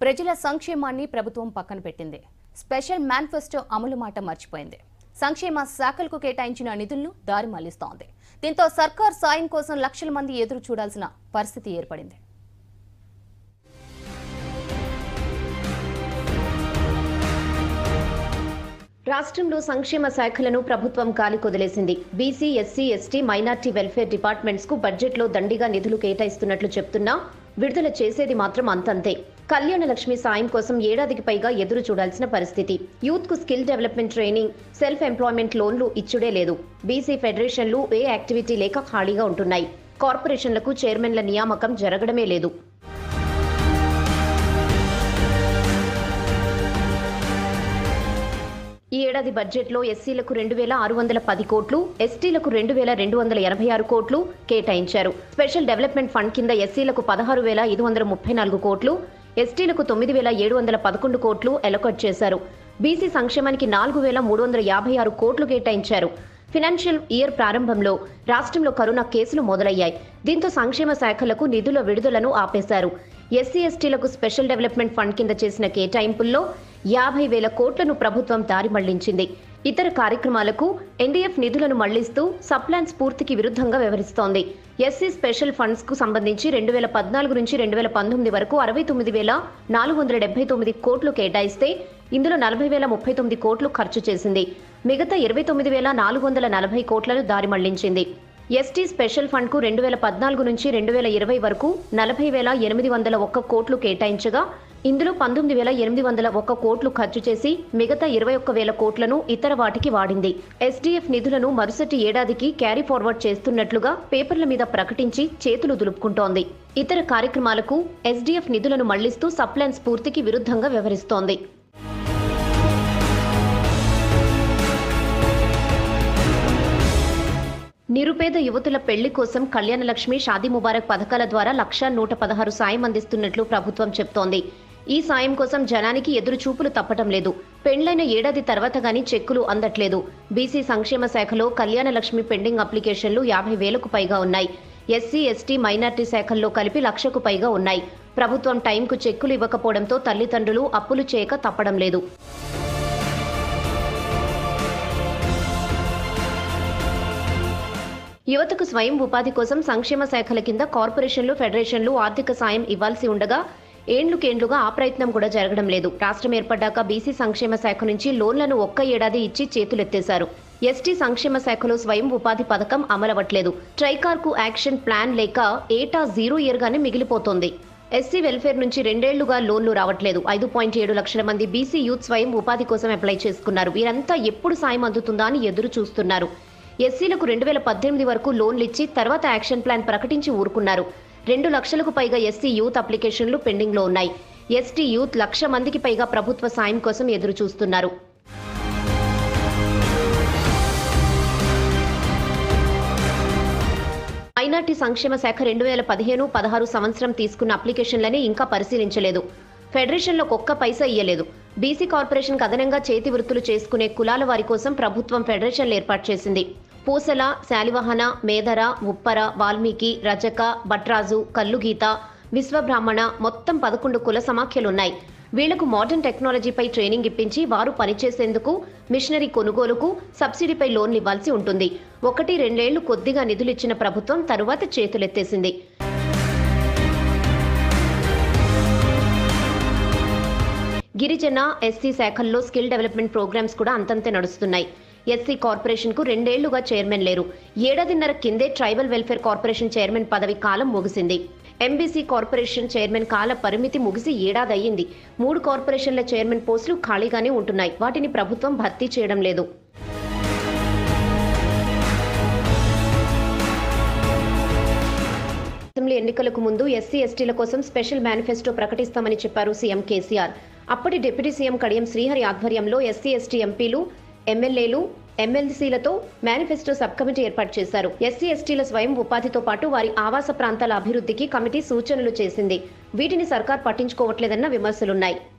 ప్రజల సంక్షేమాన్ని ప్రభుత్వం పక్కన పెట్టింది స్పెషల్ మేనిఫెస్టో అమలు మాట మర్చిపోయింది సంక్షేమ శాఖలకు కేటాయించిన నిధులను దారి మళ్లిస్తోంది దీంతో సర్కార్ సాయం కోసం లక్షల మంది ఎదురు చూడాల్సిన పరిస్థితి ఏర్పడింది రాష్ట్రంలో సంక్షేమ శాఖలను ప్రభుత్వం గాలి కొదిలేసింది BC SC ST minority welfare departments కు బడ్జెట్లో దండిగా నిధులు కేటాయిస్తున్నట్లు చెప్తున్నా విడుదల చేసేది మాత్రం అంతంతే కళ్యాణ లక్ష్మి సాయం కోసం ఏడాదికి పైగా ఎదురు చూడాల్సిన పరిస్థితి యూత్ కు skill development training self employment లోన్లు ఇచ్చుడే లేదు బీసీ ఫెడరేషన్లు ఏ యాక్టివిటీ లేక ఖాళీగా ఉంటున్నాయి కార్పొరేషన్లకు చైర్మన్ల నియామకం జరగడమే లేదు ఈ ఏడాది బడ్జెట్లో ఎస్సీలకు రెండు వేల ఆరు వందల పది కోట్లు ఎస్టీలకు రెండు వేల రెండు వందల ఎనభై ఆరు కోట్లు కేటాయించారు స్పెషల్ డెవలప్మెంట్ ఫండ్ కింద ఎస్సీలకు పదహారు వేల ఐదు వందల ముప్పై నాలుగు కోట్లు ఎస్టీలకు తొమ్మిది వేల ఏడు వందల పదకొండు కోట్లు ఎలకొట్ చేశారు బీసీ సంక్షేమానికి నాలుగు వేల మూడు వందల యాభై ఆరు కోట్లు కేటాయించారు ఫినాన్షియల్ ఇయర్ ప్రారంభంలో రాష్ట్రంలో కరోనా కేసులు మొదలయ్యాయి దీంతో సంక్షేమ శాఖలకు నిధుల విడుదలను ఆపేశారు ఎస్సీ ఎస్టీలకు స్పెషల్ డెవలప్మెంట్ ఫండ్ కింద చేసిన కేటాయింపుల్లో యాభై వేల కోట్లను ప్రభుత్వం దారి మళ్లించింది ఇతర కార్యక్రమాలకు ఎన్డీఎఫ్ నిధులను మళ్లిస్తూ సప్లాన్ స్ఫూర్తికి విరుద్ధంగా వ్యవహరిస్తోంది ఎస్సీ స్పెషల్ ఫండ్స్ కు సంబంధించి రెండు వేల పద్నాలుగు నుంచి రెండు వేల పంతొమ్మిది వరకు అరవై తొమ్మిది వేల నాలుగు వందల డెబ్బై తొమ్మిది కోట్లు కేటాయిస్తే ఇందులో నలభై వేల ముప్పై తొమ్మిది కోట్లు ఖర్చు చేసింది మిగతా ఇరవై తొమ్మిది వేల నాలుగు వందల నలభై కోట్లను దారి మళ్లించింది ఎస్టీ స్పెషల్ ఫండ్ కు రెండు వేల పద్నాలుగు నుంచి రెండు వేల ఇరవై వరకు నలభై వేల ఎనిమిది వందల ఒక్క కోట్లు కేటాయించగా ఇందులో పంతొమ్మిది వేల ఎనిమిది వందల ఒక్క కోట్లు ఖర్చు చేసి మిగతా ఇరవై ఒక్క వేల కోట్లను ఇతర వాటికి వాడింది ఎస్డీఎఫ్ నిధులను మరుసటి ఏడాదికి క్యారీ ఫార్వర్డ్ చేస్తున్నట్లుగా పేపర్ల మీద ప్రకటించి చేతులు దులుపుకుంటోంది ఇతర కార్యక్రమాలకు ఎస్డీఎఫ్ నిధులను మళ్లిస్తూ సప్లైన్ స్ఫూర్తికి విరుద్ధంగా వ్యవహరిస్తోంది నిరుపేద యువతుల పెళ్లి కోసం కళ్యాణ లక్ష్మి షాదీ ముబారక్ పథకాల ద్వారా లక్ష నూట పదహారు సాయం అందిస్తున్నట్లు ప్రభుత్వం చెప్తోంది ఈ సాయం కోసం జనానికి ఎదురు చూపులు తప్పటం లేదు పెండ్లైన ఏడాది తర్వాత గానీ చెక్కులు అందట్లేదు బీసీ సంక్షేమ శాఖలో కళ్యాణ లక్ష్మి పెండింగ్ అప్లికేషన్లు యాభై వేలకు పైగా ఉన్నాయి ఎస్సీ ఎస్టీ మైనార్టీ శాఖల్లో కలిపి లక్షకు పైగా ఉన్నాయి ప్రభుత్వం టైంకు చెక్కులు ఇవ్వకపోవడంతో తల్లిదండ్రులు అప్పులు చేయక తప్పడం లేదు యువతకు స్వయం ఉపాధి కోసం సంక్షేమ శాఖల కింద కార్పొరేషన్లు ఫెడరేషన్లు ఆర్థిక సాయం ఇవ్వాల్సి ఉండగా ఏండ్లుకేండ్లుగా ఆ ప్రయత్నం కూడా జరగడం లేదు రాష్ట్రం ఏర్పడ్డాక బీసీ సంక్షేమ శాఖ నుంచి లోన్లను ఒక్క ఏడాది ఇచ్చి చేతులెత్తేశారు ఎస్టీ సంక్షేమ శాఖలో స్వయం ఉపాధి పథకం అమలవట్లేదు ట్రైకార్ కు యాక్షన్ ప్లాన్ లేక ఏటా జీరో ఇయర్ గానే మిగిలిపోతోంది ఎస్సీ వెల్ఫేర్ నుంచి రెండేళ్లుగా లోన్లు రావట్లేదు ఐదు పాయింట్ ఏడు లక్షల మంది బీసీ యూత్ స్వయం ఉపాధి కోసం అప్లై చేసుకున్నారు వీరంతా ఎప్పుడు సాయం అందుతుందా అని ఎదురు చూస్తున్నారు ఎస్సీలకు రెండు వేల పద్దెనిమిది వరకు లోన్లు ఇచ్చి తర్వాత యాక్షన్ ప్లాన్ ప్రకటించి ఊరుకున్నారు రెండు లక్షలకు పైగా ఎస్సీ యూత్ అప్లికేషన్లు పెండింగ్లో ఉన్నాయి ఎస్టీ యూత్ లక్ష మందికి పైగా ప్రభుత్వ సాయం కోసం ఎదురు చూస్తున్నారు మైనార్టీ సంక్షేమ శాఖ రెండు వేల పదిహేను పదహారు సంవత్సరం తీసుకున్న అప్లికేషన్లని ఇంకా పరిశీలించలేదు ఫెడరేషన్లో ఒక్క పైసా ఇయ్యలేదు బీసీ కార్పొరేషన్ అదనంగా చేతి వృత్తులు చేసుకునే కులాల వారి కోసం ప్రభుత్వం ఫెడరేషన్లు ఏర్పాటు చేసింది పూసల శాలివాహన మేధర ఉప్పర వాల్మీకి రజక భట్రాజు కల్లుగీత విశ్వబ్రాహ్మణ మొత్తం పదకొండు కుల సమాఖ్యలున్నాయి వీళ్లకు మోడర్న్ టెక్నాలజీపై ట్రైనింగ్ ఇప్పించి వారు పనిచేసేందుకు మిషనరీ కొనుగోలుకు సబ్సిడీపై లోన్లు ఇవ్వాల్సి ఉంటుంది ఒకటి రెండేళ్లు కొద్దిగా నిధులు ఇచ్చిన ప్రభుత్వం తరువాత చేతులెత్తేసింది గిరిజన ఎస్సీ శాఖల్లో స్కిల్ డెవలప్మెంట్ ప్రోగ్రామ్స్ కూడా అంతంతే నడుస్తున్నాయి ఎస్సీ కార్పొరేషన్ కు రెండేళ్లుగా చైర్మన్ లేరు ఏడాదిన్నర కిందే ట్రైబల్ వెల్ఫేర్ కార్పొరేషన్ చైర్మన్ పదవి కాలం ముగిసింది ఎంబీసీ కార్పొరేషన్ చైర్మన్ కాల పరిమితి ముగిసి ఏడాది అయ్యింది మూడు కార్పొరేషన్ల చైర్మన్ పోస్టులు ఖాళీగానే ఉంటున్నాయి వాటిని ప్రభుత్వం భర్తీ చేయడం లేదు అసెంబ్లీ ఎన్నికలకు ముందు ఎస్సీ ఎస్టీల కోసం స్పెషల్ మేనిఫెస్టో ప్రకటిస్తామని చెప్పారు సీఎం కేసీఆర్ అప్పటి డిప్యూటీ సీఎం కడియం శ్రీహరి ఆధ్వర్యంలో ఎస్సీ ఎస్టీ ఎంపీలు ఎమ్మెల్యేలు ఎమ్మెల్సీలతో మేనిఫెస్టో సబ్ కమిటీ ఏర్పాటు చేశారు ఎస్సీ ఎస్టీల స్వయం ఉపాధితో పాటు వారి ఆవాస ప్రాంతాల అభివృద్ధికి కమిటీ సూచనలు చేసింది వీటిని సర్కార్ పట్టించుకోవట్లేదన్న విమర్శలున్నాయి